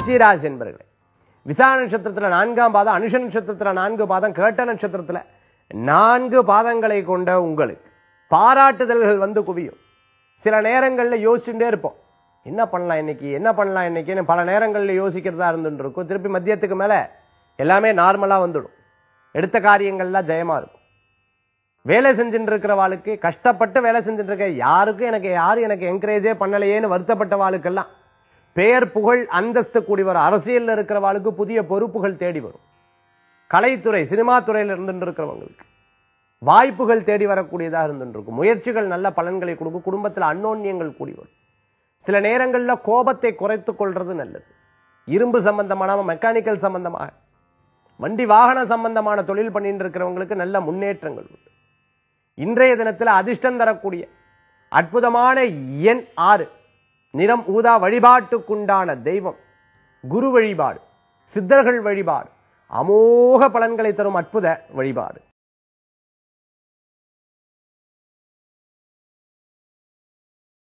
விருச்சிராசி என்பர்களே விசாக நட்சத்திரத்துல நான்காம் பாதம் அனுஷ நட்சத்திரத்துல நான்கு பாதம் கேட்ட நட்சத்திரத்துல நான்கு பாதங்களை கொண்ட உங்களுக்கு பாராட்டுதல்கள் வந்து குவியும் சில நேரங்கள்ல யோசிச்சுட்டே இருப்போம் என்ன பண்ணலாம் இன்னைக்கு என்ன பண்ணலாம் இன்னைக்குன்னு பல நேரங்கள்ல யோசிக்கிறதா இருந்துட்டு இருக்கும் திருப்பி மதியத்துக்கு மேல எல்லாமே நார்மலா வந்துடும் எடுத்த காரியங்கள்லாம் ஜெயமா இருக்கும் வேலை செஞ்சுட்டு இருக்கிறவாளுக்கு கஷ்டப்பட்டு வேலை செஞ்சுட்டு இருக்க யாருக்கும் எனக்கு யாரும் எனக்கு என்கரேஜே பண்ணலையேன்னு வருத்தப்பட்ட வாளுக்கெல்லாம் பெயர் புகழ் அந்தஸ்து கூடி வரும் அரசியல்ல இருக்கிறவாளுக்கு புதிய பொறுப்புகள் தேடி வரும் கலைத்துறை சினிமா துறையில இருந்துட்டு இருக்கிறவங்களுக்கு வாய்ப்புகள் தேடி வரக்கூடியதாக இருந்துட்டு இருக்கும் முயற்சிகள் நல்ல பலன்களை கொடுக்கும் குடும்பத்தில் அன்னோன்யங்கள் கூடி வரும் சில நேரங்கள்ல கோபத்தை குறைத்துக் கொள்றது நல்லது இரும்பு சம்பந்தமான மெக்கானிக்கல் சம்பந்தமாக வண்டி வாகன சம்பந்தமான தொழில் பண்ணிட்டு இருக்கிறவங்களுக்கு நல்ல முன்னேற்றங்கள் உண்டு இன்றைய தினத்தில் அதிர்ஷ்டம் தரக்கூடிய அற்புதமான எண் ஆறு நிறம் ஊதா வழிபாட்டுக்குண்டான தெய்வம் குரு வழிபாடு சித்தர்கள் வழிபாடு அமோக பலன்களை தரும் அற்புத வழிபாடு